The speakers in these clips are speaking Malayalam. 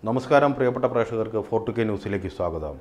നമസ്കാരം പ്രിയപ്പെട്ട പ്രേക്ഷകർക്ക് ഫോർട്ടു കെ ന്യൂസിലേക്ക് സ്വാഗതം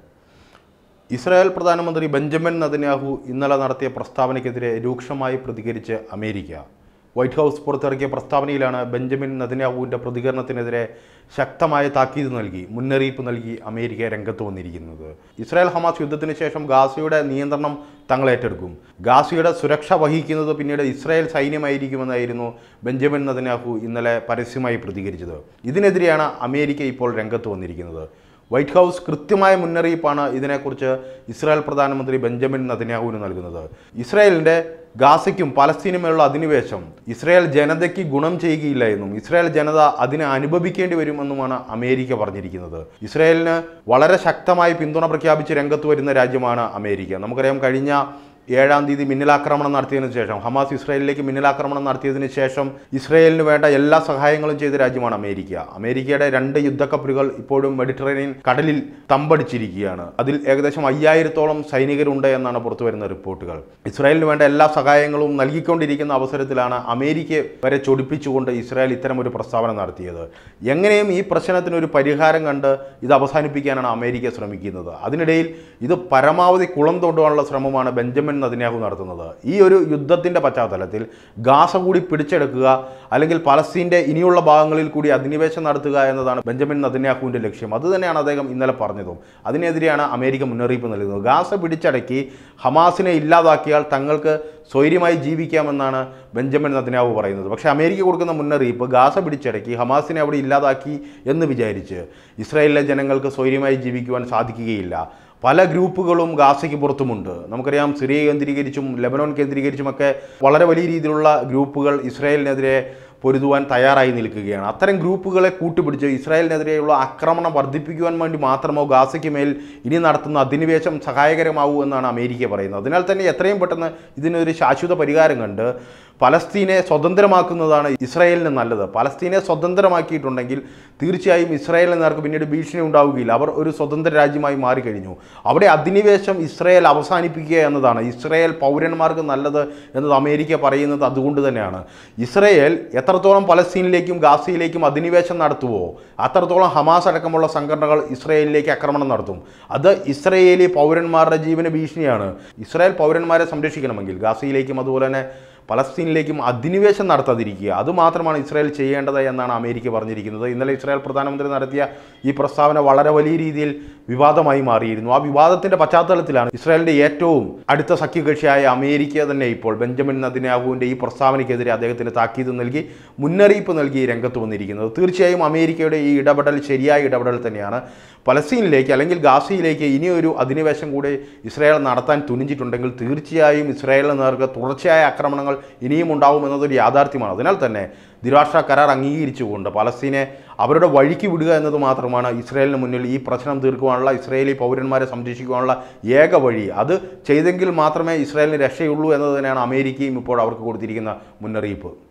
ഇസ്രായേൽ പ്രധാനമന്ത്രി ബെഞ്ചമിൻ നദന്യാഹു ഇന്നലെ നടത്തിയ പ്രസ്താവനയ്ക്കെതിരെ രൂക്ഷമായി പ്രതികരിച്ച് അമേരിക്ക വൈറ്റ് ഹൗസ് പുറത്തിറക്കിയ പ്രസ്താവനയിലാണ് ബെഞ്ചമിൻ നദന്യാഹുവിൻ്റെ പ്രതികരണത്തിനെതിരെ ശക്തമായ താക്കീത് നൽകി മുന്നറിയിപ്പ് നൽകി അമേരിക്ക രംഗത്ത് വന്നിരിക്കുന്നത് ഇസ്രായേൽ ഹമാസ് യുദ്ധത്തിന് ശേഷം ഗാസയുടെ നിയന്ത്രണം തങ്ങൾ ഏറ്റെടുക്കും ഗാസയുടെ സുരക്ഷ വഹിക്കുന്നത് പിന്നീട് ഇസ്രായേൽ സൈന്യമായിരിക്കുമെന്നായിരുന്നു ബെഞ്ചമിൻ നദന്യാഹു ഇന്നലെ പരസ്യമായി പ്രതികരിച്ചത് ഇതിനെതിരെയാണ് അമേരിക്ക ഇപ്പോൾ രംഗത്ത് വന്നിരിക്കുന്നത് വൈറ്റ് ഹൗസ് കൃത്യമായ മുന്നറിയിപ്പാണ് ഇതിനെക്കുറിച്ച് ഇസ്രായേൽ പ്രധാനമന്ത്രി ബെഞ്ചമിൻ നദന്യാഹുവിന് നൽകുന്നത് ഇസ്രായേലിൻ്റെ ഗാസയ്ക്കും പലസ്തീനുമുള്ള അധിനിവേശം ഇസ്രായേൽ ജനതയ്ക്ക് ഗുണം ചെയ്യുകയില്ല എന്നും ഇസ്രായേൽ ജനത അതിനെ അനുഭവിക്കേണ്ടി വരുമെന്നുമാണ് അമേരിക്ക പറഞ്ഞിരിക്കുന്നത് ഇസ്രായേലിന് വളരെ ശക്തമായി പിന്തുണ പ്രഖ്യാപിച്ച് രംഗത്ത് വരുന്ന രാജ്യമാണ് അമേരിക്ക നമുക്കറിയാം കഴിഞ്ഞ ഏഴാം തീയതി മിന്നലാക്രമണം നടത്തിയതിനു ശേഷം ഹമാസ് ഇസ്രായേലിലേക്ക് മിന്നലാക്രമണം നടത്തിയതിനു ശേഷം ഇസ്രായേലിന് വേണ്ട എല്ലാ സഹായങ്ങളും ചെയ്ത രാജ്യമാണ് അമേരിക്ക അമേരിക്കയുടെ രണ്ട് യുദ്ധക്കപ്പലുകൾ ഇപ്പോഴും മെഡിറ്ററേനിയൻ കടലിൽ തമ്പടിച്ചിരിക്കുകയാണ് അതിൽ ഏകദേശം അയ്യായിരത്തോളം സൈനികരുണ്ട് എന്നാണ് പുറത്തു വരുന്ന റിപ്പോർട്ടുകൾ ഇസ്രായേലിന് വേണ്ട എല്ലാ സഹായങ്ങളും നൽകിക്കൊണ്ടിരിക്കുന്ന അവസരത്തിലാണ് അമേരിക്ക വരെ ചൊടിപ്പിച്ചുകൊണ്ട് ഇസ്രായേൽ ഇത്തരം ഒരു പ്രസ്താവന നടത്തിയത് എങ്ങനെയും ഈ പ്രശ്നത്തിന് ഒരു പരിഹാരം കണ്ട് ഇത് അവസാനിപ്പിക്കാനാണ് അമേരിക്ക ശ്രമിക്കുന്നത് അതിനിടയിൽ ഇത് പരമാവധി കുളം തോണ്ടുവാനുള്ള ശ്രമമാണ് ബെഞ്ചമിൻ നദിനാഹു നടത്തുന്നത് ഈ ഒരു യുദ്ധത്തിൻ്റെ പശ്ചാത്തലത്തിൽ ഗാസ കൂടി പിടിച്ചെടുക്കുക അല്ലെങ്കിൽ പലസ്തീൻ്റെ ഇനിയുള്ള ഭാഗങ്ങളിൽ കൂടി അധിനിവേശം നടത്തുക എന്നതാണ് ബെഞ്ചമിൻ നദിനാഹുവിൻ്റെ ലക്ഷ്യം അത് തന്നെയാണ് അദ്ദേഹം ഇന്നലെ പറഞ്ഞതും അതിനെതിരെയാണ് അമേരിക്ക മുന്നറിയിപ്പ് നൽകുന്നത് ഗാസ പിടിച്ചടക്കി ഹമാസിനെ ഇല്ലാതാക്കിയാൽ തങ്ങൾക്ക് സ്വൈര്യമായി ജീവിക്കാമെന്നാണ് ബെഞ്ചമിൻ നദിനാവു പറയുന്നത് പക്ഷേ അമേരിക്ക കൊടുക്കുന്ന മുന്നറിയിപ്പ് ഗാസ പിടിച്ചടക്കി ഹമാസിനെ അവിടെ ഇല്ലാതാക്കി എന്ന് വിചാരിച്ച് ഇസ്രായേലിലെ ജനങ്ങൾക്ക് സ്വൈര്യമായി ജീവിക്കുവാൻ സാധിക്കുകയില്ല പല ഗ്രൂപ്പുകളും ഗാസയ്ക്ക് പുറത്തുമുണ്ട് നമുക്കറിയാം സിറിയ കേന്ദ്രീകരിച്ചും ലെബനോൻ കേന്ദ്രീകരിച്ചുമൊക്കെ വളരെ വലിയ രീതിയിലുള്ള ഗ്രൂപ്പുകൾ ഇസ്രായേലിനെതിരെ പൊരുതുവാൻ തയ്യാറായി നിൽക്കുകയാണ് അത്തരം ഗ്രൂപ്പുകളെ കൂട്ടുപിടിച്ച് ഇസ്രായേലിനെതിരെയുള്ള ആക്രമണം വർദ്ധിപ്പിക്കുവാൻ വേണ്ടി മാത്രമോ ഗാസയ്ക്ക് മേൽ ഇനി നടത്തുന്ന അധിനിവേശം സഹായകരമാവൂ എന്നാണ് അമേരിക്ക പറയുന്നത് അതിനാൽ തന്നെ എത്രയും പെട്ടെന്ന് ഇതിനൊരു ശാശ്വത പരിഹാരം കണ്ട് പലസ്തീനെ സ്വതന്ത്രമാക്കുന്നതാണ് ഇസ്രായേലിന് നല്ലത് പലസ്തീനെ സ്വതന്ത്രമാക്കിയിട്ടുണ്ടെങ്കിൽ തീർച്ചയായും ഇസ്രായേലിന് നേർക്ക് പിന്നീട് ഭീഷണി ഉണ്ടാവുകയില്ല അവർ ഒരു സ്വതന്ത്ര രാജ്യമായി മാറിക്കഴിഞ്ഞു അവിടെ അധിനിവേശം ഇസ്രായേൽ അവസാനിപ്പിക്കുക എന്നതാണ് ഇസ്രായേൽ പൗരന്മാർക്ക് നല്ലത് എന്നത് അമേരിക്ക പറയുന്നത് അതുകൊണ്ട് തന്നെയാണ് ഇസ്രായേൽ എത്രത്തോളം പലസ്തീനിലേക്കും ഗാസയിലേക്കും അധിനിവേശം നടത്തുവോ അത്രത്തോളം ഹമാസ് അടക്കമുള്ള സംഘടനകൾ ഇസ്രായേലിലേക്ക് ആക്രമണം നടത്തും അത് ഇസ്രായേലി പൗരന്മാരുടെ ജീവന ഭീഷണിയാണ് ഇസ്രായേൽ പൗരന്മാരെ സംരക്ഷിക്കണമെങ്കിൽ ഗാസയിലേക്കും അതുപോലെ തന്നെ പലസ്തീനിലേക്കും അധിനിവേശം നടത്താതിരിക്കുക അതുമാത്രമാണ് ഇസ്രായേൽ ചെയ്യേണ്ടത് എന്നാണ് അമേരിക്ക പറഞ്ഞിരിക്കുന്നത് ഇന്നലെ ഇസ്രായേൽ പ്രധാനമന്ത്രി നടത്തിയ ഈ പ്രസ്താവന വളരെ വലിയ രീതിയിൽ വിവാദമായി മാറിയിരുന്നു ആ വിവാദത്തിന്റെ പശ്ചാത്തലത്തിലാണ് ഇസ്രായേലിന്റെ ഏറ്റവും അടുത്ത സഖ്യകക്ഷിയായ അമേരിക്ക തന്നെ ഇപ്പോൾ ബെഞ്ചമിൻ നദിനാഹുവിന്റെ ഈ പ്രസ്താവനയ്ക്കെതിരെ അദ്ദേഹത്തിന് താക്കീത് നൽകി മുന്നറിയിപ്പ് നൽകി രംഗത്ത് വന്നിരിക്കുന്നത് തീർച്ചയായും അമേരിക്കയുടെ ഈ ഇടപെടൽ ശരിയായ ഇടപെടൽ തന്നെയാണ് പലസ്തീനിലേക്ക് അല്ലെങ്കിൽ ഗാസയിലേക്ക് ഇനിയൊരു അധിനിവേശം കൂടി ഇസ്രായേൽ നടത്താൻ തുനിഞ്ഞിട്ടുണ്ടെങ്കിൽ തീർച്ചയായും ഇസ്രായേലിന് നേർക്ക് തുടർച്ചയായ ആക്രമണങ്ങൾ ഇനിയും ഉണ്ടാവും എന്നതൊരു യാഥാർത്ഥ്യമാണ് അതിനാൽ തന്നെ ദ്വിരാഷ്ട്ര കരാർ അംഗീകരിച്ചുകൊണ്ട് പലസ്തീനെ അവരുടെ വഴിക്ക് വിടുക എന്നത് മാത്രമാണ് ഇസ്രായേലിന് മുന്നിൽ ഈ പ്രശ്നം തീർക്കുവാനുള്ള ഇസ്രായേലി പൗരന്മാരെ സംരക്ഷിക്കുവാനുള്ള ഏക വഴി അത് ചെയ്തെങ്കിൽ മാത്രമേ ഇസ്രായേലിന് രക്ഷയുള്ളൂ എന്നത് തന്നെയാണ് അമേരിക്കയും ഇപ്പോൾ അവർക്ക് കൊടുത്തിരിക്കുന്ന മുന്നറിയിപ്പ്